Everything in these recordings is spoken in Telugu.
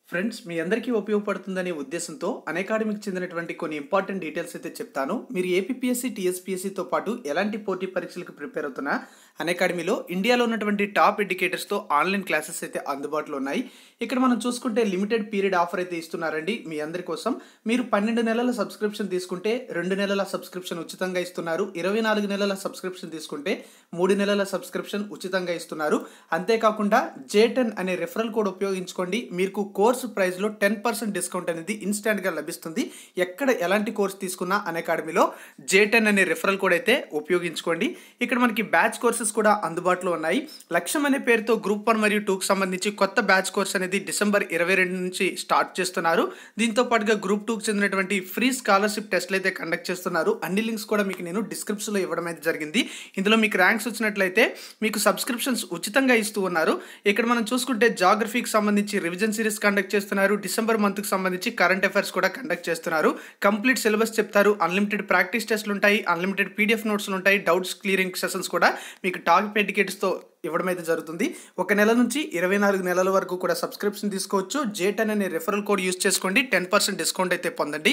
ఫ్రెండ్స్ మీ అందరికీ ఉపయోగపడుతుందనే ఉద్దేశంతో అకాడమీకి చెందినటువంటి కొన్ని ఇంపార్టెంట్ డీటెయిల్స్ అయితే చెప్తాను మీరు ఏపీఎస్సి టీఎస్పీఎస్సితో పాటు ఎలాంటి పోటీ పరీక్షలకు ప్రిపేర్ అవుతున్నా అకాడమీలో ఇండియాలో ఉన్నటువంటి టాప్ ఎడ్యుకేటర్స్తో ఆన్లైన్ క్లాసెస్ అయితే అందుబాటులో ఉన్నాయి ఇక్కడ మనం చూసుకుంటే లిమిటెడ్ పీరియడ్ ఆఫర్ అయితే ఇస్తున్నారండి మీ అందరి కోసం మీరు పన్నెండు నెలల సబ్స్క్రిప్షన్ తీసుకుంటే రెండు నెలల సబ్స్క్రిప్షన్ ఉచితంగా ఇస్తున్నారు ఇరవై నాలుగు నెలల సబ్స్క్రిప్షన్ తీసుకుంటే మూడు నెలల సబ్స్క్రిప్షన్ ఉచితంగా ఇస్తున్నారు అంతేకాకుండా జే టెన్ అనే రెఫరల్ కోడ్ ఉపయోగించుకోండి మీకు కోర్సు ప్రైస్లో టెన్ పర్సెంట్ డిస్కౌంట్ అనేది ఇన్స్టాంట్గా లభిస్తుంది ఎక్కడ ఎలాంటి కోర్స్ తీసుకున్నా అన్ అకాడమీలో జే టెన్ అనే రెఫరల్ కోడ్ అయితే ఉపయోగించుకోండి ఇక్కడ మనకి బ్యాచ్ కోర్సెస్ కూడా అందుబాటులో ఉన్నాయి లక్ష్యం అనే పేరుతో గ్రూప్ వన్ మరియు టూకి సంబంధించి కొత్త బ్యాచ్ కోర్స్ అనేది డిసెంబర్ ఇరవై రెండు నుంచి స్టార్ట్ చేస్తున్నారు దీంతో పాటుగా గ్రూప్ టూకి చెందినటువంటి ఫ్రీ స్కాలర్షిప్ టెస్ట్లు అయితే కండక్ట్ చేస్తున్నారు అన్ని లింక్స్ కూడా మీకు నేను డిస్క్రిప్షన్లో ఇవ్వడం అయితే జరిగింది ఇందులో మీకు ర్యాంక్స్ వచ్చినట్లయితే మీకు సబ్స్క్రిప్షన్స్ ఉచితంగా ఇస్తూ ఉన్నారు ఇక్కడ మనం చూసుకుంటే జాగ్రఫీకి సంబంధించి రివిజన్ సిరీస్ కండక్ట్ చేస్తున్నారు డిసెంబర్ మంత్కి సంబంధించి కరెంట్ అఫైర్స్ కూడా కండక్ట్ చేస్తున్నారు కంప్లీట్ సిలబస్ చెప్తారు అన్లిమిటెడ్ ప్రాక్టీస్ టెస్ట్లు ఉంటాయి అన్లిమిటెడ్ పీడిఎఫ్ నోట్స్లు ఉంటాయి డౌట్స్ క్లియరింగ్ సెషన్స్ కూడా మీకు టాప్ ఎడ్యుకేటర్స్తో ఇవ్వడం అయితే జరుగుతుంది ఒక నెల నుంచి ఇరవై నాలుగు నెలల వరకు కూడా సబ్స్క్రిప్షన్ తీసుకోవచ్చు జే టెన్ అనే రెఫరల్ కోడ్ యూస్ చేసుకోండి టెన్ పర్సెంట్ డిస్కౌంట్ అయితే పొందండి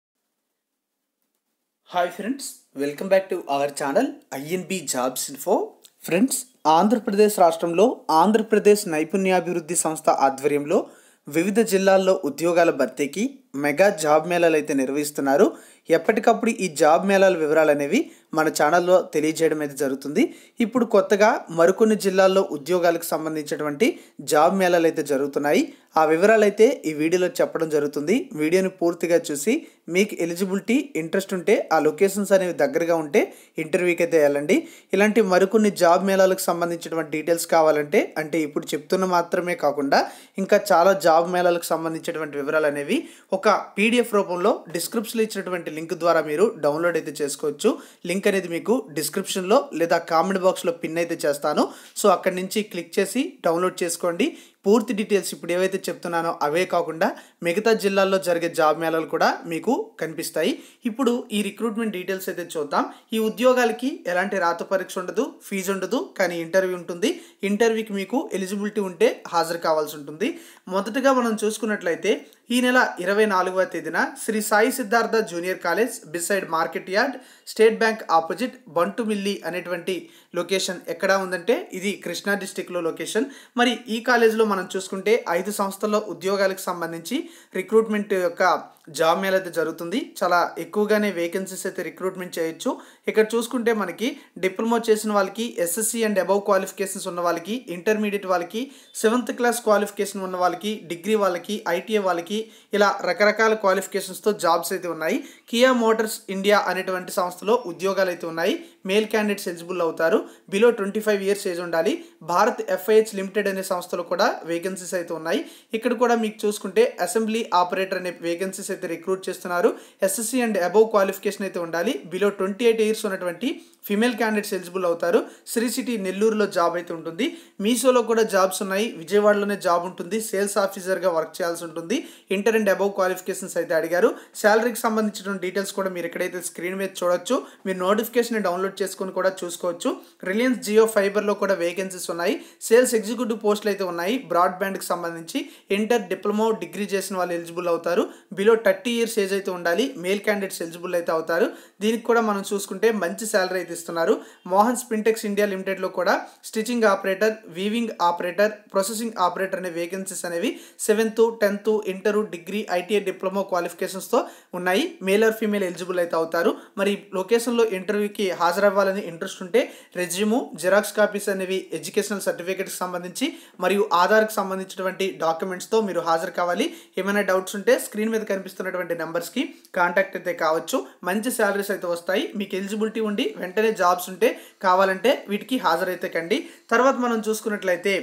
hi friends welcome back to our channel I N B jobs info friends Andhra Pradesh రాష్ట్రంలో ఆంధ్రప్రదేశ్ నైపుణ్యాభివృద్ధి సంస్థ ఆధ్వర్యంలో వివిధ జిల్లాల్లో ఉద్యోగాల భర్తీకి మెగా జాబ్ మేళాలు అయితే నిర్వహిస్తున్నారు ఎప్పటికప్పుడు ఈ జాబ్ మేళాల వివరాలు అనేవి మన ఛానల్లో తెలియజేయడం అయితే జరుగుతుంది ఇప్పుడు కొత్తగా మరికొన్ని జిల్లాల్లో ఉద్యోగాలకు సంబంధించినటువంటి జాబ్ మేళాలు అయితే జరుగుతున్నాయి ఆ వివరాలు అయితే ఈ వీడియోలో చెప్పడం జరుగుతుంది వీడియోని పూర్తిగా చూసి మీకు ఎలిజిబిలిటీ ఇంట్రెస్ట్ ఉంటే ఆ లొకేషన్స్ అనేవి దగ్గరగా ఉంటే ఇంటర్వ్యూకి అయితే వెళ్ళండి ఇలాంటి మరికొన్ని జాబ్ మేళాలకు సంబంధించినటువంటి డీటెయిల్స్ కావాలంటే అంటే ఇప్పుడు చెప్తున్న మాత్రమే కాకుండా ఇంకా చాలా జాబ్ మేళాలకు సంబంధించినటువంటి వివరాలు అనేవి ఒక పీడిఎఫ్ రూపంలో డిస్క్రిప్షన్లో ఇచ్చినటువంటి లింక్ ద్వారా మీరు డౌన్లోడ్ అయితే చేసుకోవచ్చు లింక్ అనేది మీకు డిస్క్రిప్షన్లో లేదా కామెంట్ బాక్స్లో పిన్ అయితే చేస్తాను సో అక్కడి నుంచి క్లిక్ చేసి డౌన్లోడ్ చేసుకోండి పూర్తి డీటెయిల్స్ ఇప్పుడు ఏవైతే చెప్తున్నానో అవే కాకుండా మిగతా జిల్లాల్లో జరిగే జాబ్ మేళాలు కూడా మీకు కనిపిస్తాయి ఇప్పుడు ఈ రిక్రూట్మెంట్ డీటెయిల్స్ అయితే చూద్దాం ఈ ఉద్యోగాలకి ఎలాంటి రాత పరీక్ష ఉండదు ఫీజు ఉండదు కానీ ఇంటర్వ్యూ ఉంటుంది ఇంటర్వ్యూకి మీకు ఎలిజిబిలిటీ ఉంటే హాజరు కావాల్సి ఉంటుంది మొదటగా మనం చూసుకున్నట్లయితే ఈ నెల ఇరవై నాలుగవ తేదీన Sri Sai Siddhartha junior college beside market yard state bank opposite Bantumilli అనేటువంటి లొకేషన్ ఎక్కడ ఉందంటే ఇది కృష్ణా డిస్టిక్లో లొకేషన్ మరి ఈ కాలేజ్లో మనం చూసుకుంటే ఐదు సంస్థల్లో ఉద్యోగాలకు సంబంధించి రిక్రూట్మెంట్ యొక్క జాబ్ మేళ అయితే జరుగుతుంది చాలా ఎక్కువగానే వేకెన్సీస్ అయితే రిక్రూట్మెంట్ చేయొచ్చు ఇక్కడ చూసుకుంటే మనకి డిప్లొమా చేసిన వాళ్ళకి ఎస్ఎస్సి అండ్ అబౌవ్ క్వాలిఫికేషన్స్ ఉన్న వాళ్ళకి ఇంటర్మీడియట్ వాళ్ళకి సెవెంత్ క్లాస్ క్వాలిఫికేషన్ ఉన్న వాళ్ళకి డిగ్రీ వాళ్ళకి ఐటీఐ వాళ్ళకి ఇలా రకరకాల క్వాలిఫికేషన్స్తో జాబ్స్ అయితే ఉన్నాయి కియా మోటార్స్ ఇండియా అనేటువంటి సంస్థలో ఉద్యోగాలు అయితే ఉన్నాయి మేల్ క్యాండిడేట్స్ ఎలిజిబుల్ అవుతారు below twenty five years age ఉండాలి భారత్ ఎఫ్ఐహెచ్ లిమిటెడ్ అనే సంస్థలో కూడా వేకెన్సీస్ అయితే ఉన్నాయి ఇక్కడ కూడా మీకు చూసుకుంటే అసెంబ్లీ ఆపరేటర్ అనే వేకెన్సీస్ అయితే రిక్రూట్ చేస్తున్నారు ఎస్ఎస్సి అండ్ అబౌవ్ క్వాలిఫికేషన్ అయితే ఉండాలి బిలో ట్వంటీ ఎయిట్ ఇయర్స్ ఉన్నటువంటి ఫిమేల్ క్యాండిడేట్స్ ఎలిజిబుల్ అవుతారు శ్రీ సిటీ నెల్లూరులో జాబ్ అయితే ఉంటుంది మీషోలో కూడా జాబ్స్ ఉన్నాయి విజయవాడలోనే జాబ్ ఉంటుంది సేల్స్ ఆఫీసర్గా వర్క్ చేయాల్సి ఉంటుంది ఇంటర్ అండ్ అబౌవ్ క్వాలిఫికేషన్స్ అయితే అడిగారు శాలరీకి సంబంధించిన డీటెయిల్స్ కూడా మీరు ఎక్కడైతే స్క్రీన్ మీద చూడొచ్చు మీరు నోటిఫికేషన్ డౌన్లోడ్ చేసుకొని కూడా చూసుకోవచ్చు రిలయన్స్ జియో ఫైబర్లో కూడా వేకెన్సీస్ ఉన్నాయి సేల్స్ ఎగ్జిక్యూటివ్ పోస్టులు అయితే ఉన్నాయి బ్రాడ్బ్యాండ్కి సంబంధించి ఇంటర్ డిప్లొమా డిగ్రీ చేసిన వాళ్ళు ఎలిజిబుల్ అవుతారు బిలో థర్టీ ఇయర్స్ ఏజ్ అయితే ఉండాలి మేల్ క్యాండిడేట్స్ ఎలిజిబుల్ అయితే అవుతారు దీనికి కూడా మనం చూసుకుంటే మంచి శాలరీ అయితే ఇస్తున్నారు మోహన్ స్పింటెక్స్ ఇండియా లిమిటెడ్లో కూడా stitching operator weaving operator processing operator అనే వేకెన్సీస్ అనేవి seventh tenth inter degree ITI diploma క్వాలిఫికేషన్స్తో ఉన్నాయి మేల్ ఆర్ ఫీమేల్ ఎలిజిబుల్ అయితే అవుతారు మరి లొకేషన్లో ఇంటర్వ్యూకి హాజరవ్వాలని ఇంట్రెస్ట్ ఉంటే రెజ్యూము జిరాక్స్ కాపీస్ అనేవి ఎడ్యుకేషనల్ సర్టిఫికేట్కి సంబంధించి మరియు ఆధార్కి సంబంధించినటువంటి డాక్యుమెంట్స్తో మీరు హాజరు కావాలి ఏమైనా డౌట్స్ ఉంటే స్క్రీన్ మీద కనిపిస్తున్నటువంటి నెంబర్స్కి కాంటాక్ట్ అయితే కావచ్చు మంచి శాలరీస్ అయితే వస్తాయి మీకు ఎలిజిబిలిటీ ఉండి వెంటనే జాబ్స్ ఉంటే కావాలంటే వీటికి హాజరైతే కండి తర్వాత మనం చూసుకున్నట్లయితే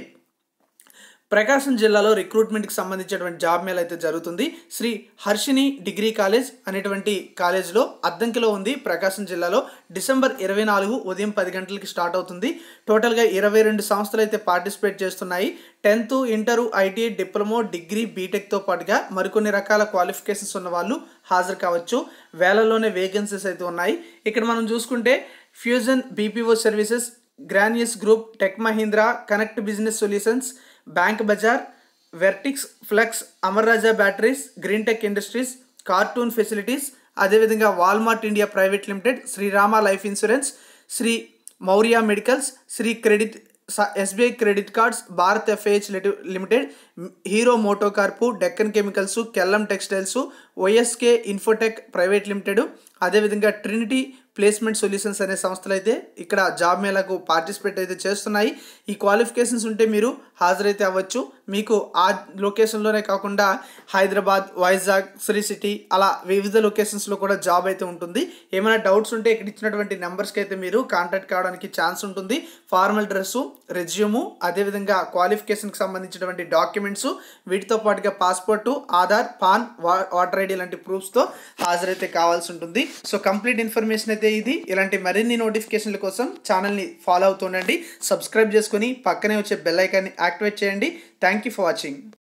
ప్రకాశం జిల్లాలో రిక్రూట్మెంట్కి సంబంధించినటువంటి జాబ్ మేళ అయితే జరుగుతుంది శ్రీ హర్షిని డిగ్రీ కాలేజ్ అనేటువంటి కాలేజ్లో అద్దంకిలో ఉంది ప్రకాశం జిల్లాలో డిసెంబర్ ఇరవై నాలుగు ఉదయం పది గంటలకి స్టార్ట్ అవుతుంది టోటల్గా ఇరవై రెండు సంస్థలు అయితే పార్టిసిపేట్ చేస్తున్నాయి tenth inter IT diploma degree బీటెక్తో పాటుగా మరికొన్ని రకాల క్వాలిఫికేషన్స్ ఉన్న వాళ్ళు హాజరు కావచ్చు వేలలోనే వేకెన్సీస్ అయితే ఉన్నాయి ఇక్కడ మనం చూసుకుంటే fusion BPO services granules group tech Mahindra connect business solutions bank bazaar vertex flex Amar Raja batteries green tech industries cartoon facilities అదేవిధంగా Walmart India private limited Shriram life insurance Sri Mourya medicals Sri credit SBI credit cards Bharat FIH limited Hero MotoCorp Deccan chemicals Kellam textiles YSK infotech private limited అదేవిధంగా ట్రినిటీ ప్లేస్మెంట్ సొల్యూషన్స్ అనే సంస్థలు అయితే ఇక్కడ జాబ్ మేళకు పార్టిసిపేట్ అయితే చేస్తున్నాయి ఈ క్వాలిఫికేషన్స్ ఉంటే మీరు హాజరైతే అవ్వచ్చు మీకు ఆ లొకేషన్లోనే కాకుండా హైదరాబాద్ వైజాగ్ శ్రీ సిటీ అలా వివిధ లొకేషన్స్లో కూడా జాబ్ అయితే ఉంటుంది ఏమైనా డౌట్స్ ఉంటే ఇక్కడ ఇచ్చినటువంటి నెంబర్స్కి అయితే మీరు కాంటాక్ట్ కావడానికి ఛాన్స్ ఉంటుంది ఫార్మల్ డ్రెస్సు రెజ్యూము అదేవిధంగా క్వాలిఫికేషన్కి సంబంధించినటువంటి డాక్యుమెంట్స్ వీటితో పాటుగా passport Aadhaar PAN voter ID లాంటి ప్రూఫ్స్తో హాజరైతే కావాల్సి ఉంటుంది సో కంప్లీట్ ఇన్ఫర్మేషన్ అయితే ఇది ఇలాంటి మరిన్ని నోటిఫికేషన్ల కోసం ఛానల్ని ఫాలో అవుతుండండి సబ్స్క్రైబ్ చేసుకొని పక్కనే వచ్చే బెల్ ఐకాన్ని యాక్టివేట్ చేయండి థ్యాంక్ యూ ఫర్ వాచింగ్